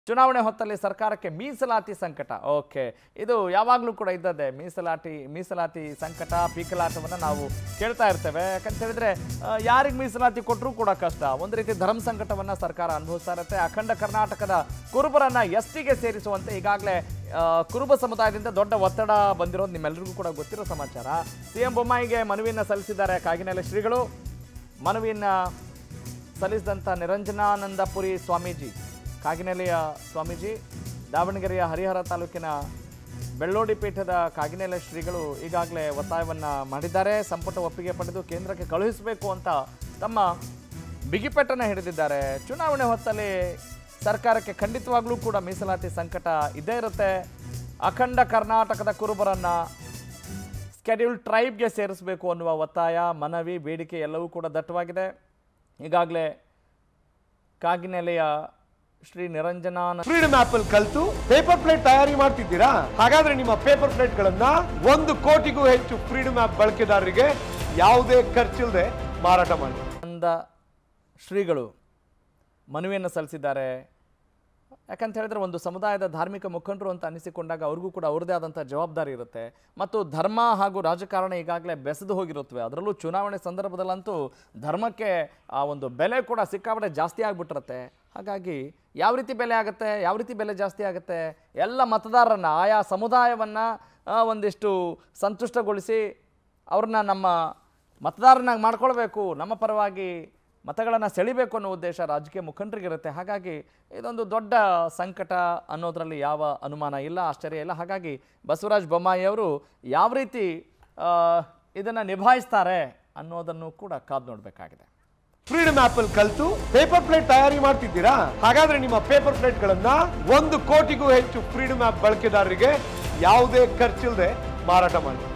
ಚುನಾವಣೆ ಹೊತ್ತಲ್ಲಿ ಸರ್ಕಾರಕ್ಕೆ ಮೀಸಲಾತಿ ಸಂಕಟ ಓಕೆ ಇದು ಯಾವಾಗಲೂ ಕೂಡ ಇದ್ದದ್ದೇ ಮೀಸಲಾತಿ ಮೀಸಲಾತಿ ಸಂಕಟ ಪೀಕಲಾಟವನ್ನು ನಾವು ಕೇಳ್ತಾ ಇರ್ತೇವೆ ಯಾಕಂತ ಹೇಳಿದ್ರೆ ಯಾರಿಗೆ ಮೀಸಲಾತಿ ಕೊಟ್ಟರೂ ಕೂಡ ಕಷ್ಟ ಒಂದು ರೀತಿ ಧರ್ಮ ಸಂಕಟವನ್ನು ಸರ್ಕಾರ ಅನುಭವಿಸ್ತಾ ಇರುತ್ತೆ ಅಖಂಡ ಕರ್ನಾಟಕದ ಕುರುಬರನ್ನ ಎಸ್ ಟಿಗೆ ಸೇರಿಸುವಂತೆ ಈಗಾಗಲೇ ಆ, ಕುರುಬ ಸಮುದಾಯದಿಂದ ದೊಡ್ಡ ಒತ್ತಡ ಬಂದಿರೋದು ನಿಮ್ಮೆಲ್ಲರಿಗೂ ಕೂಡ ಗೊತ್ತಿರೋ ಸಮಾಚಾರ ಸಿ ಎಂ ಬೊಮ್ಮಾಯಿಗೆ ಮನವಿಯನ್ನು ಸಲ್ಲಿಸಿದ್ದಾರೆ ಕಾಗಿನೆಲೆ ಶ್ರೀಗಳು ಮನವಿಯನ್ನ ಸಲ್ಲಿಸಿದಂಥ ನಿರಂಜನಾನಂದಪುರಿ ಸ್ವಾಮೀಜಿ ಕಾಗಿನೆಲೆಯ ಸ್ವಾಮೀಜಿ ದಾವಣಗೆರೆಯ ಹರಿಹರ ತಾಲೂಕಿನ ಬೆಳ್ಳೋಡಿ ಪೀಠದ ಕಾಗಿನೆಲೆ ಶ್ರೀಗಳು ಈಗಾಗಲೇ ಒತ್ತಾಯವನ್ನು ಮಾಡಿದ್ದಾರೆ ಸಂಪುಟ ಒಪ್ಪಿಗೆ ಪಡೆದು ಕೇಂದ್ರಕ್ಕೆ ಕಳುಹಿಸಬೇಕು ಅಂತ ತಮ್ಮ ಬಿಗಿಪೆಟ್ಟನ್ನು ಹಿಡಿದಿದ್ದಾರೆ ಚುನಾವಣೆ ಹೊತ್ತಲ್ಲಿ ಸರ್ಕಾರಕ್ಕೆ ಖಂಡಿತವಾಗ್ಲೂ ಕೂಡ ಮೀಸಲಾತಿ ಸಂಕಟ ಇದ್ದೇ ಇರುತ್ತೆ ಅಖಂಡ ಕರ್ನಾಟಕದ ಕುರುಬರನ್ನು ಸ್ಕೆಡ್ಯೂಲ್ ಟ್ರೈಬ್ಗೆ ಸೇರಿಸಬೇಕು ಅನ್ನುವ ಒತ್ತಾಯ ಮನವಿ ಬೇಡಿಕೆ ಎಲ್ಲವೂ ಕೂಡ ದಟ್ಟವಾಗಿದೆ ಈಗಾಗಲೇ ಕಾಗಿನೆಲೆಯ ಶ್ರೀ ನಿರಂಜನಾನ ಫ್ರೀಡಮ್ ಆಪ್ ಅಲ್ಲಿ ಕಲ್ತು ಪೇಪರ್ ಪ್ಲೇಟ್ ತಯಾರಿ ಮಾಡ್ತಿದ್ದೀರಾ ಹಾಗಾದ್ರೆ ನಿಮ್ಮ ಪೇಪರ್ ಪ್ಲೇಟ್ ಗಳನ್ನ ಒಂದು ಕೋಟಿಗೂ ಹೆಚ್ಚು ಫ್ರೀಡಮ್ ಆಪ್ ಬಳಕೆದಾರರಿಗೆ ಯಾವುದೇ ಖರ್ಚಿಲ್ಲದೆ ಮಾರಾಟ ಮಾಡಿ ಅಂದ ಶ್ರೀಗಳು ಮನವಿಯನ್ನು ಸಲ್ಲಿಸಿದ್ದಾರೆ ಯಾಕಂತ ಹೇಳಿದ್ರೆ ಒಂದು ಸಮುದಾಯದ ಧಾರ್ಮಿಕ ಮುಖಂಡರು ಅಂತ ಅನಿಸಿಕೊಂಡಾಗ ಅವ್ರಿಗೂ ಕೂಡ ಅವ್ರದ್ದೇ ಆದಂಥ ಜವಾಬ್ದಾರಿ ಇರುತ್ತೆ ಮತ್ತು ಧರ್ಮ ಹಾಗೂ ರಾಜಕಾರಣ ಈಗಾಗಲೇ ಬೆಸೆದು ಹೋಗಿರುತ್ತವೆ ಅದರಲ್ಲೂ ಚುನಾವಣೆ ಸಂದರ್ಭದಲ್ಲಂತೂ ಧರ್ಮಕ್ಕೆ ಆ ಒಂದು ಬೆಲೆ ಕೂಡ ಸಿಕ್ಕಾಪಟ್ಟೆ ಜಾಸ್ತಿ ಆಗಿಬಿಟ್ಟಿರುತ್ತೆ ಹಾಗಾಗಿ ಯಾವ ರೀತಿ ಬೆಲೆ ಆಗುತ್ತೆ ಯಾವ ರೀತಿ ಬೆಲೆ ಜಾಸ್ತಿ ಆಗುತ್ತೆ ಎಲ್ಲ ಮತದಾರರನ್ನ ಆಯಾ ಸಮುದಾಯವನ್ನು ಒಂದಿಷ್ಟು ಸಂತುಷ್ಟಗೊಳಿಸಿ ಅವ್ರನ್ನ ನಮ್ಮ ಮತದಾರನಾಗಿ ಮಾಡ್ಕೊಳ್ಬೇಕು ನಮ್ಮ ಪರವಾಗಿ ಮತಗಳನ್ನು ಸೆಳಿಬೇಕು ಅನ್ನೋ ಉದ್ದೇಶ ರಾಜಕೀಯ ಮುಖಂಡರಿಗಿರುತ್ತೆ ಹಾಗಾಗಿ ಇದೊಂದು ದೊಡ್ಡ ಸಂಕಟ ಅನ್ನೋದರಲ್ಲಿ ಯಾವ ಅನುಮಾನ ಇಲ್ಲ ಆಶ್ಚರ್ಯ ಇಲ್ಲ ಹಾಗಾಗಿ ಬಸವರಾಜ ಬೊಮ್ಮಾಯಿ ಅವರು ಯಾವ ರೀತಿ ಇದನ್ನು ನಿಭಾಯಿಸ್ತಾರೆ ಅನ್ನೋದನ್ನು ಕೂಡ ಕಾದು ನೋಡಬೇಕಾಗಿದೆ ಫ್ರೀಡಮ್ ಆಪ್ ಅಲ್ಲಿ ಕಲ್ತು ಪೇಪರ್ ಪ್ಲೇಟ್ ತಯಾರಿ ಮಾಡ್ತಿದ್ದೀರಾ ಹಾಗಾದ್ರೆ ನಿಮ್ಮ ಪೇಪರ್ ಪ್ಲೇಟ್ ಗಳನ್ನ ಒಂದು ಕೋಟಿಗೂ ಹೆಚ್ಚು ಫ್ರೀಡಮ್ ಆಪ್ ಬಳಕೆದಾರರಿಗೆ ಯಾವುದೇ ಖರ್ಚಿಲ್ಲದೆ ಮಾರಾಟ ಮಾಡಿ